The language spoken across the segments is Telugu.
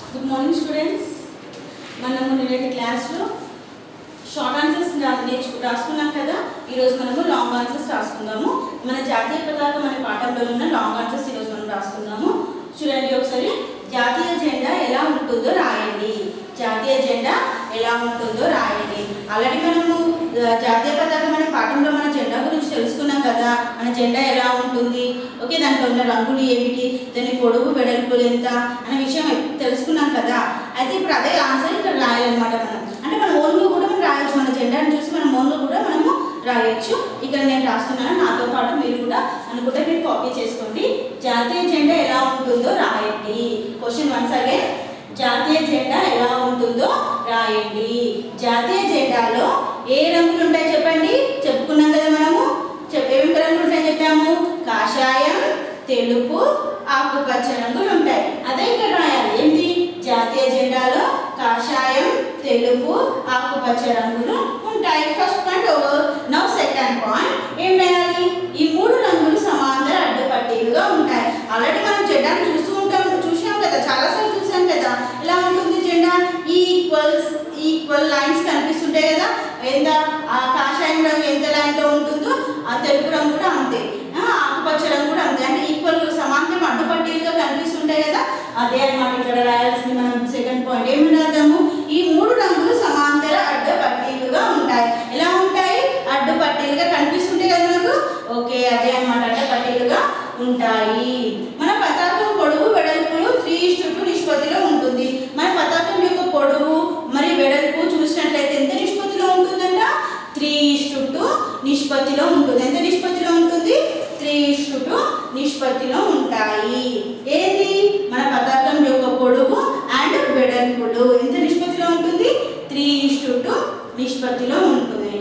గుడ్ మార్నింగ్ స్టూడెంట్స్ మనము నిన్నటి క్లాస్లో షార్ట్ ఆన్సర్స్ నేర్చు రాసుకున్నాం కదా ఈరోజు మనము లాంగ్ ఆన్సర్స్ రాసుకుందాము మన జాతీయ పతాకం అనే పాఠంలో ఉన్న లాంగ్ ఆన్సర్స్ ఈరోజు మనం రాసుకుందాము చూడండి ఒకసారి జాతీయ జెండా ఎలా ఉంటుందో రాయండి జాతీయ జెండా ఎలా ఉంటుందో రాయండి ఆల్రెడీ మనము ఆ, జాతీయ పతాకం అనే పాఠంలో మన జెండా గురించి తెలుసుకున్నాం కదా మన జెండా ఎలా ఉంటుంది ఓకే దాంట్లో ఉన్న రంగులు ఏమిటి దాని పొడవు వెడల్పులు ఎంత అనే విషయం తెలుసుకున్నాం కదా అయితే ఇప్పుడు అదే ఆన్సర్ ఇక్కడ రాయాలన్నమాట మనం అంటే మన ఓన్లో కూడా మనం రాయొచ్చు మన జెండాను చూసి మన ఓన్లో కూడా మనము రాయొచ్చు ఇక్కడ నేను రాస్తున్నాను నాతో పాటు మీరు కూడా అనుకుంటే మీరు కాపీ చేసుకోండి జాతీయ జెండా ఎలా ఉంటుందో రాయండి క్వశ్చన్ వన్స్ అగైన్ జాతీయ జెండా ఎలా ఉంటుందో రాయండి జాతీయ జెండాలో ఏ రంగులు ఉంటాయి చెప్పండి చెప్పుకున్నాం కదా మనము చెప్ ఏమేమి రంగులు ఉంటాయి చెప్పాము కాషాయం తెలుపు ఆకుపచ్చ రంగులు ఉంటాయి అదే ఇక్కడ రాయాలి ఏంటి జాతీయ జెండాలో కాషాయం తెలుపు ఆకుపచ్చ రంగులు ఉంటాయి first point over now second point ఏం రాయాలి ఈ మూడు రంగులు సమాంతర అడ్డుపట్టీలుగా ఉంటాయి ఆల్రెడీ మనం జెండాను చూస్తూ ఉంటాం చూసాం కదా చాలాసార్లు చూసాం కదా ఎలా ఉంటుంది జెండా ఈక్వల్స్ ఈక్వల్ లైన్స్ కనిపిస్తుంటాయి కదా ఎంత ఆ కాషాయం రంగు ఎంత లైన్లో ఉంటుందో ఆ తెలుపు రంగు కూడా అంతే ఆ, ఆకుపచ్చ రంగు కూడా అంతే అంటే ఈక్వల్ సమాంతరం అడ్డుపట్టీలుగా కనిపిస్తుంటాయి కదా అదే అన్నమాట ఇక్కడ రాయాల్సింది మనం సెకండ్ పాయింట్ ఏమని రాద్దాము ఈ మూడు రంగులు సమాంతర అడ్డుపట్టీలుగా ఉంటాయి ఎలా ఉంటాయి అడ్డుపట్టీలుగా కనిపిస్తుంటాయి కదా మనకు ఓకే అదే అన్నమాట అడ్డుపట్టీలుగా ఉంటాయి మన పతాకం పొడవు వెడల్పులు త్రీ టు నిష్పత్తిలో ఉంటుంది మన పతాకం యొక్క పొడవు మరి వెడల్పు చూసినట్లయితే ఎంత నిష్పత్తిలో ఉంటుందంట త్రీ టు నిష్పత్తిలో ఉంటుంది ఎంత నిష్పత్తిలో ఉంటుంది త్రీ టు నిష్పత్తిలో ఉంటాయి ఏది మన పతాకం యొక్క పొడవు అండ్ వెడల్పులు ఎంత నిష్పత్తిలో ఉంటుంది త్రీ టు నిష్పత్తిలో ఉంటుంది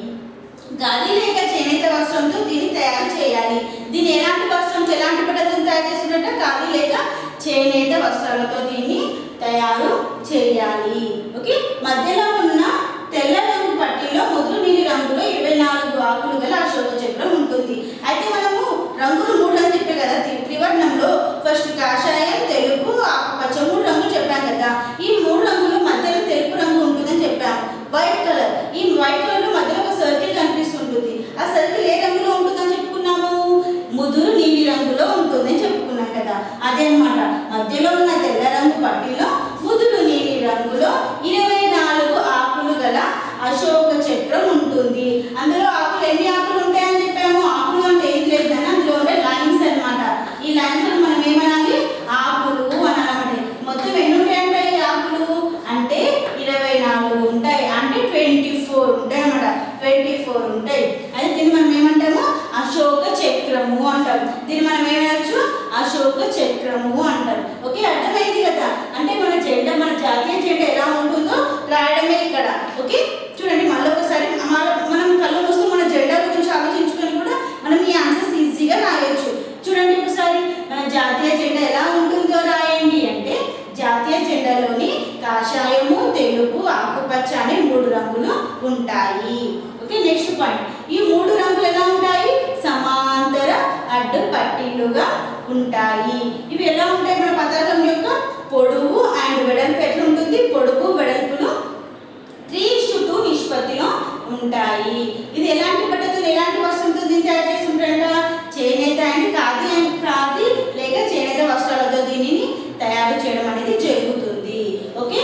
గాలి లేక చేనేత వస్త్రంతో దీన్ని తయారు చేయాలి దీన్ని ఎలాంటి వస్త్రంతో ఎలాంటి పద్ధతితో తయారు చేస్తున్నట్ట గాలి లేక చేనేత వస్త్రాలతో దీన్ని తయారు చేయాలి ఓకే మధ్యలో ఉన్న తెల్ల రంగు పట్టీలో ముదురు నీలి రంగులో ఇరవై నాలుగు ఆకులు గల అశోక చక్రం ఉంటుంది అయితే మనము రంగులు మూడు అని చెప్పే కదా త్రి- త్రివర్ణంలో ఫస్ట్ కాషాయం తెలుపు ఆకుపచ్చ మూడు రంగులు చెప్పాం కదా ఈ మూడు రంగులు మధ్యలో తెలుపు రంగు ఉంటుందని చెప్పాము వైట్ కలర్ ఈ వైట్ కలర్ లో మధ్యలో ఒక సర్కిల్ కనిపిస్తుంటుంది ఆ సర్కిల్ ఏ రంగులో ఉంటుందని చెప్పుకున్నాము ముదురు నీలి రంగులో ఉంటుందని చెప్పుకున్నాం కదా అదే అన్నమాట మధ్యలో ఉన్న తెల్ల రంగు పట్టీలో ముదురు నీలి రంగులో ఇరవై నాలుగు ఆకులు గల అశోక చక్రం ఉంటుంది అందులో ఆకులు ఎన్ని ఆకులు ఉంటాయని చెప్పాము ఆకులు అంటే ఏది లేదు కానీ అందులో ఉండే లైన్స్ అన్నమాట ఈ లైన్స్ మనం ఏమనాలి ఆకులు అని అనమాట మొత్తం ఎన్ని ఉంటాయంటే ఈ ఆకులు అంటే ఇరవై నాలుగు ఉంటాయి అంటే ట్వంటీ ఫోర్ ఉంటాయి అన్నమాట ట్వంటీ ఫోర్ ఉంటాయి అయితే దీన్ని మనం ఏమంటాము అశోక చక్రము అంటారు దీన్ని మనం ఏమనొచ్చు అశోక చక్రము అంటారు ఓకే అర్థమైంది కదా అంటే మన జెండా మన జాతీయ జెండా ఎలా ఉంటుందో రాయడమే ఇక్కడ ఓకే చూడండి మళ్ళీ ఒకసారి మన- మనం కళ్ళు మూసుకుని మన జెండా గురించి ఆలోచించుకొని కూడా మనం ఈ ఆన్సర్స్ ఈజీగా రాయొచ్చు చూడండి ఒకసారి మన జాతీయ జెండా ఎలా ఉంటుందో రాయండి అంటే జాతీయ జెండాలోని కాషాయము తెలుపు ఆకుపచ్చ అనే మూడు రంగులు ఉంటాయి ఓకే నెక్స్ట్ పాయింట్ ఈ మూడు రంగులు ఎలా ఉంటాయి సమాంతర అడ్డు పట్టీలుగా ఉంటాయి ఇవి ఎలా ఉంటాయి మన పతాకం యొక్క పొడవు అండ్ వెడల్పు ఎట్లా ఉంటుంది పొడవు వెడల్పులు త్రీ టూ నిష్పత్తిలో ఉంటాయి ఇది ఎలాంటి పద్ధతులు ఎలాంటి వస్త్రంతో దీన్ని తయారు చేసి ఉంటారంట చేనేత అండ్ ఖాదీ అండ్ ఖాదీ లేక చేనేత వస్త్రాలతో దీనిని తయారు చేయడం అనేది జరుగుతుంది ఓకే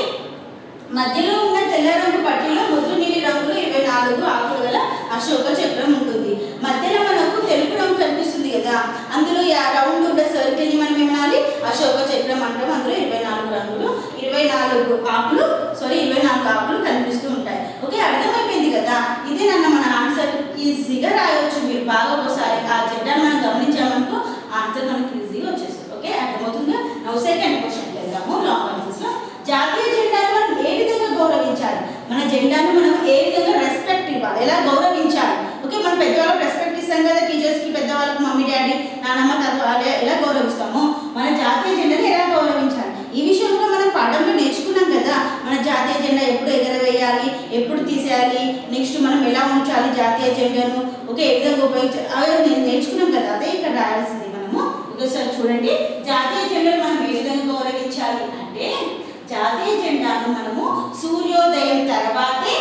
మధ్యలో ఉన్న తెల్ల రంగు పట్టీలో ముద్దు నీలి రంగులో ఇరవై నాలుగు ఆకులు గల అశోక చక్రం ఉంటుంది మధ్యలో మనకు తెలుపు రంగు కనిపిస్తుంది కదా అందులో ఆ రౌండ్ ఉన్న సర్కిల్ని మనం ఏమనాలి అశోక చక్రం అంటాం అందులో ఇరవై నాలుగు రంగులు ఇరవై నాలుగు ఆకులు సారీ ఇరవై నాలుగు ఆకులు కనిపిస్తూ ఉంటాయి ఓకే అర్థమైపోయింది కదా ఇదే నన్న మన ఆన్సర్ ఈజీగా రాయొచ్చు మీరు బాగా ఒకసారి ఆ జెండాను మనం గమనించామనుకో ఆన్సర్ మనకి ఈజీగా వచ్చేస్తుంది ఓకే అర్థమవుతుందా నౌ సెకండ్ క్వశ్చన్ వెళ్దాము లాంగ్ ఆన్సర్స్ లో జాతీయ జెండాను మనం ఏ విధంగా గౌరవించాలి మన జెండాను మనం ఏ విధంగా రెస్పెక్ట్ ఇవ్వాలి ఎలా గౌరవించాలి ఓకే మనం పెద్దవాళ్ళకి రెస్పెక్ట్ ఇస్తాం కదా టీచర్స్ కి పెద్దవాళ్ళకి మమ్మీ డాడీ నానమ్మ తాత వాళ్ళు ఎలా గౌరవిస్తామో మన జాతీయ జెండాని ఎలా గౌరవించాలి ఈ విషయంలో మనం పాఠంలో నేర్చుకున్నాం కదా మన జాతీయ జెండా ఎప్పుడు ఎగరవేయాలి ఎప్పుడు తీసేయాలి నెక్స్ట్ మనం ఎలా ఉంచాలి జాతీయ జెండాను ఓకే ఏ విధంగా ఉపయోగించాలి అవి నేను నేర్చుకున్నాం కదా అదే ఇక్కడ రాయాల్సింది మనము ఒకసారి చూడండి జాతీయ జెండాను మనం ఏ విధంగా గౌరవించాలి అంటే జాతీయ జెండాను మనము సూర్యోదయం తర్వాతే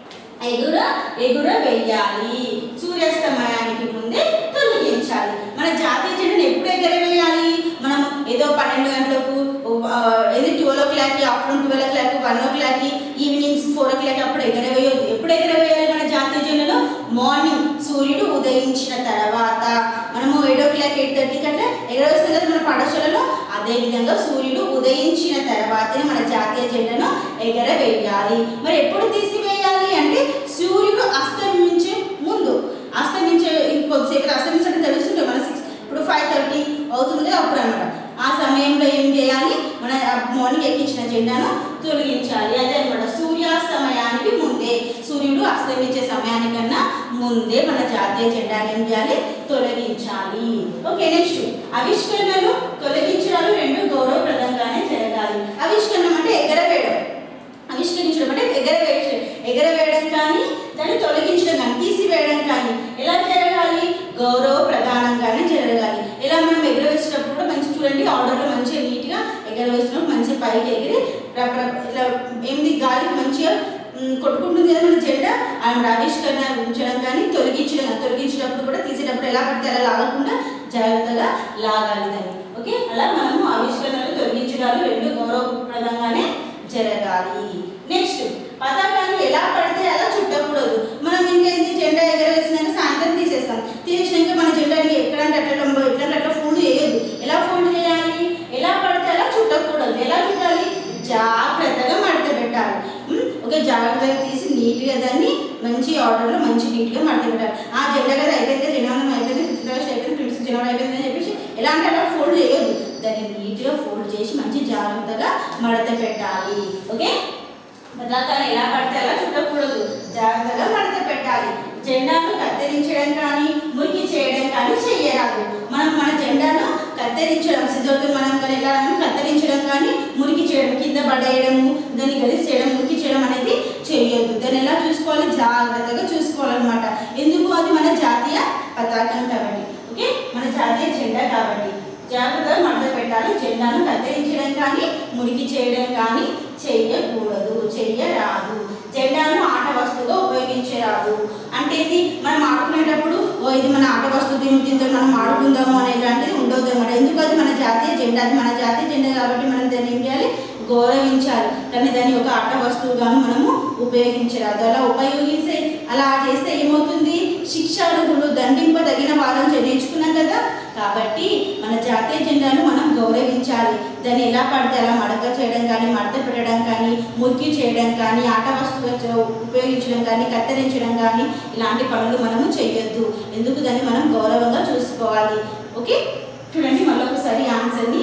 ఎగుర ఎగుర వెయ్యాలి సూర్యాస్తమయానికి ముందే తొలగించాలి మన జాతీయ జెండాను ఎప్పుడు ఎగరవేయాలి మనం ఏదో పన్నెండు గంటలకు ఆ, ఏదో ట్వెల్వ్ ఓ క్లాక్కి afternoon twelve o'clock one ఓ క్లాక్కి ఈవినింగ్ ఫోర్ ఓ క్లాక్ అప్పుడు ఎగరవేయదు ఎప్పుడు ఎగరవేయాలి మన జాతీయ జెండాలో మార్నింగ్ సూర్యుడు ఉదయించిన తర్వాత మనము ఎయిట్ ఓ క్లాక్ ఎయిట్ థర్టీకి అట్లా ఎగరవేస్తుంది కదా మన పాఠశాలలో అదేవిధంగా సూర్యుడు ఉదయించిన తర్వాతనే మన జాతీయ జెండాను ఎగరవేయాలి మరి ఎప్పుడు తీసివేయాలి అంటే సూర్యుడు అస్తమించే ముందు అస్తమించే ఇంకొద్దిసేపు అస్తమించడం తెలుస్తుంటే మన సిక్స్ ఇప్పుడు ఫైవ్ థర్టీ అవుతుంది అప్పుడు అనమాట ఆ సమయంలో ఏం చేయాలి మన మార్నింగ్ ఎక్కించిన జెండాను తొలగించాలి అదే అనమాట సూర్యాస్తమయానికి ముందే సూర్యుడు అస్తమించే సమయానికన్నా ముందే మన జాతీయ జెండాను ఏం చేయాలి తొలగించాలి ఓకే నెక్స్ట్ ఆవిష్కరణలు తొలగించడాలు రెండు గౌరవప్రదంగానే జరగాలి ఆవిష్కరణం అంటే ఎగరవేయడం ఆవిష్కరించడం అంటే ఎగరవేయ ఎగరవేయడం కానీ దాన్ని తొలగించడం కానీ తీసివేయడం కానీ ఎలా జరగాలి గౌరవ ప్రధానంగానే జరగాలి ఇలా మనం ఎగరవేసినప్పుడు కూడా మంచి చూడండి ఆర్డర్లో మంచిగా నీట్గా ఎగరవేసినప్పుడు మంచిగా పైకి ఎగిరి రప్ప రప్ప ఇట్లా ఏంది గాలికి మంచిగా మ్, కొట్టుకుంటుంది కదా మన జెండా అండ్ ఆవిష్కరణ ఉంచడం కానీ తొలగించడం కానీ తొలగించినప్పుడు కూడా తీసేటప్పుడు ఎలా పడితే అలా లాగకుండా జాగ్రత్తగా లాగాలి దాన్ని ఓకే అలా మనము ఆవిష్కరణలు తొలగించడాలు రెండు గౌరవప్రదంగానే జరగాలి నెక్స్ట్ పతాకాన్ని ఎలా పడితే అలా చుట్టకూడదు మనం ఇంకేంది జెండా ఎగరవేసినాక సాయంత్రం తీసేస్తాం తీసేసినాక మన జెండాని ఎక్కడంటే అట్లా లంబ- ఎట్లంటే అట్లా ఫోల్డ్ చేయొద్దు ఎలా ఫోల్డ్ చేయాలి ఎలా పడితే అలా చుట్టకూడదు ఎలా చుట్టాలి జాగ్రత్తగా మడత పెట్టాలి ఉమ్, ఓకే జాగ్రత్తగా తీసి నీట్గా దాన్ని మంచి ఆర్డర్లో మంచి నీట్గా మడత పెట్టాలి ఆ జెండా కదా అయిపోయింది కదా, జెండా వందనం అయిపోయింది ఫిఫ్త్ ఆగస్ట్ అయిపోయింది ట్వంటీ జనవరి అయిపోయింది అని చెప్పేసి ఎలా అంటే అలా ఫోల్డ్ చేయొద్దు దాన్ని నీట్గా ఫోల్డ్ చేసి మంచి జాగ్రత్తగా మడత పెట్టాలి ఓకే పతాకాన్ని ఎలా పడితే అలా చుట్టకూడదు జాగ్రత్తగా మడత పెట్టాలి జెండాను కత్తిరించడం కానీ మురికి చేయడం కానీ చెయ్యరాదు మనం మన జెండాను కత్తిరించడం సిజోతో మనం కానీ ఎలా అని కత్తిరించడం కానీ మురికి చేయడం కింద పడేయడము దాన్ని గలిసి చేయడం మురికి చేయడం అనేది చేయొద్దు దాన్ని ఎలా చూసుకోవాలి జాగ్రత్తగా చూసుకోవాలన్నమాట ఎందుకు అది మన జాతీయ పతాకం కాబట్టి ఓకే మన జాతీయ జెండా కాబట్టి జాగ్రత్తగా మడత పెట్టాలి జెండాను కత్తిరించడం కానీ మురికి చేయడం కానీ చెయ్యకూడదు చెయ్యరాదు జెండాను ఆట వస్తువుగా ఉపయోగించరాదు అంటే ఇది మనం ఆడుకునేటప్పుడు ఓ ఇది మన ఆట వస్తువు దీని దీంతో మనం ఆడుకుందాము అనేలాంటిది ఉండొద్దు అనమాట ఎందుకు అది మన జాతీయ జెండా అది మన జాతీయ జెండా కాబట్టి మనం దాన్ని ఏం చేయాలి గౌరవించాలి కానీ దాన్ని ఒక ఆట వస్తువుగాను మనము ఉపయోగించరాదు అలా ఉపయోగిస్తే అలా చేస్తే ఏమవుతుంది శిక్షార్హులు దండింపదగిన వారం నేర్చుకున్నాం కదా కాబట్టి మన జాతీయ జెండాను మనం గౌరవించాలి దాన్ని ఎలా పడితే అలా మడక చేయడం కానీ మడత పెట్టడం కానీ మురికి చేయడం కానీ ఆట వస్తువుగా చ- ఉపయోగించడం కానీ కత్తిరించడం కానీ ఇలాంటి పనులు మనము చేయొద్దు ఎందుకు దాన్ని మనం గౌరవంగా చూసుకోవాలి ఓకే చూడండి మళ్ళీ ఒకసారి ఆన్సర్ని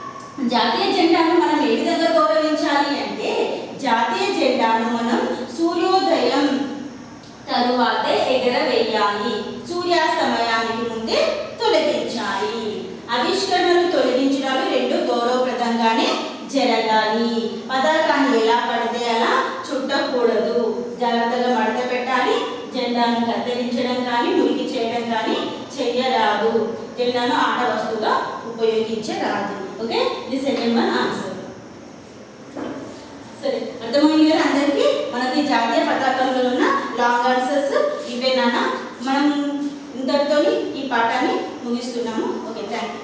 జాతీయ జెండాను మనం ఏ విధంగా గౌరవించాలి అంటే జాతీయ జెండాను మనం సూర్యోదయం తరువాతే ఎగరవేయాలి సూర్యాస్తమయానికి ముందే తొలగించాలి ఆవిష్కరణలు తొలగించడాలు రెండు గౌరవప్రదంగానే జరగాలి పతాకాన్ని ఎలా పడితే అలా చుట్టకూడదు జాగ్రత్తగా మడత పెట్టాలి జెండాను కత్తిరించడం కానీ మురికి చేయడం కానీ చెయ్యరాదు జెండాను ఆట వస్తువుగా ఉపయోగించరాదు ఓకే ఇది సెకండ్ వన్ ఆన్సర్ సరే అర్థమైంది కదా అందరికీ మనకి జాతీయ పతాకంలో ఉన్న లాంగ్ ఆన్సర్స్ ఇవేనా మనం ఇంతటితో ఈ పాఠాన్ని ముగిస్తున్నాము ఓకే థ్యాంక్ యూ